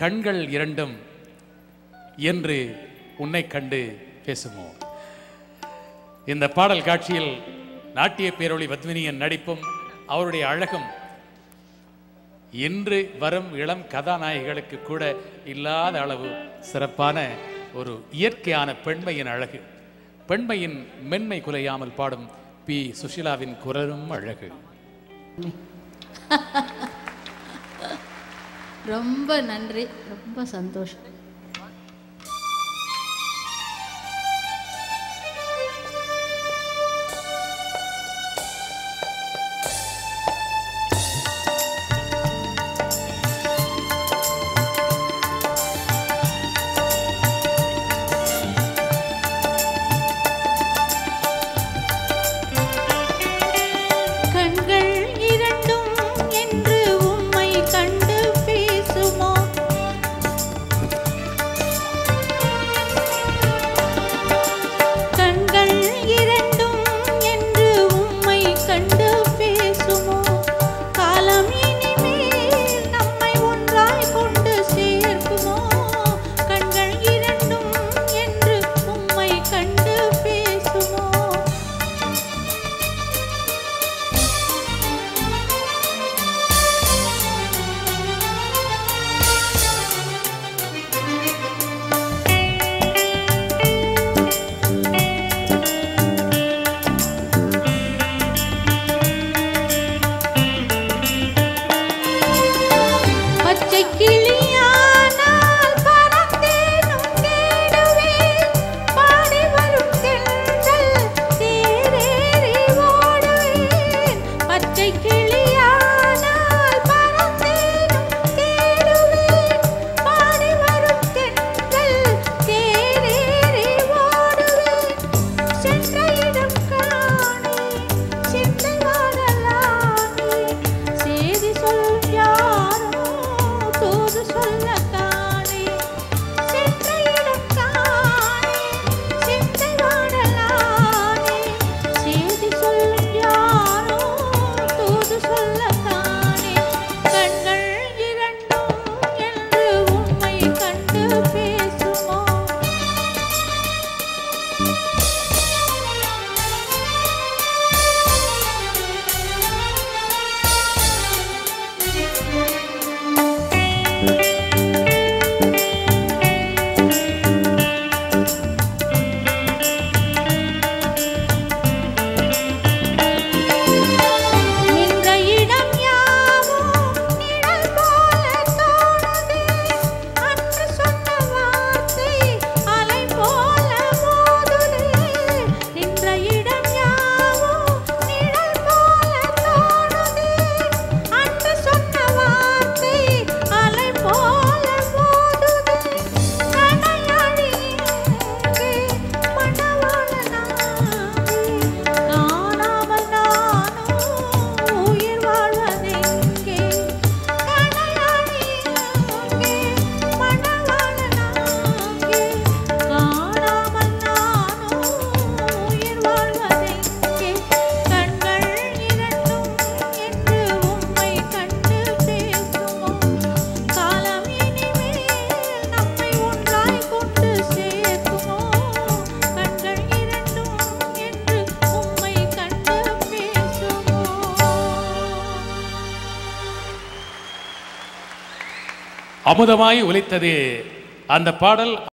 கண்கள் இரண்டும் என்று உன்னை கண்டு பேசுமோ இந்த பாடல் காட்சியில் நாட்டிய பேரொளி பத்மினியின் நடிப்பும் அவருடைய அழகும் இன்று வரும் இளம் கதாநாயகிகளுக்கு கூட இல்லாத அளவு சிறப்பான ஒரு இயற்கையான பெண்மையின் அழகு பெண்மையின் மென்மை குலையாமல் பாடும் பி சுஷிலாவின் குரலும் அழகு ரொம்ப நன்றி ரொம்ப சந்தோஷம் கண்கள் இரண்டும் என்று உம்மை கண்டு பேசுமோ கண்கள் இரண்டும் என்று உம்மை கண்டு பேசுமோ காலம் இனிமேல் நம்மை ஒன்றாய் கொண்டு சேர்க்குமோ கண்கள் இரண்டும் என்று உம்மை கண்டு பேசுமோ பச்சை கிளியானால் பறந்தேனும் தேடுவேன் பாடி வரும் தென்றல் தேரேறி ஓடுவேன் பச்சை கிளியானால் பறந்தேனும் தேடுவேன் பாடி வரும் தென்றல் தேரேறி ஓடுவேன் சென்ற இடம் காணே சிந்தை வாழலானே சேதி சொல் யாரோ தூது சொல்ல காணே சென்ற இடம் காணே சிந்தை வாழலானே சேதி சொல் யாரோ தூது சொல்ல காணே கண்கள் இரண்டும் என்று உம்மை கண்டு பேசுமோ நின்ற இடம் யாவோ நிழல் போல தோணுதே அன்று சொன்ன வார்த்தை அலை போல மோதுதே நின்ற இடம் யாவோ நிழல் போல தோணுதே அன்று சொன்ன வார்த்தை அலை போல மோதுதே கடையாளி எங்கே மணவாளனாகி காணாமல் நானும் உயிர் வாழ்வதெங்கே கடையாளி எங்கே மணவாளனாகி காணாமல் நானும் உயிர் வாழ்வதெங்கே கண்கள் இரண்டும் என்று உம்மை கண்டு பேசுமோ காலம் இனிமேல் நம்மை ஒன்றாய் கொண்டு சேர்க்குமோ கண்கள் இரண்டும் என்று உம்மை கண்டு பேசுமோ அமுதமாய் ஒலித்தது அந்த பாடல்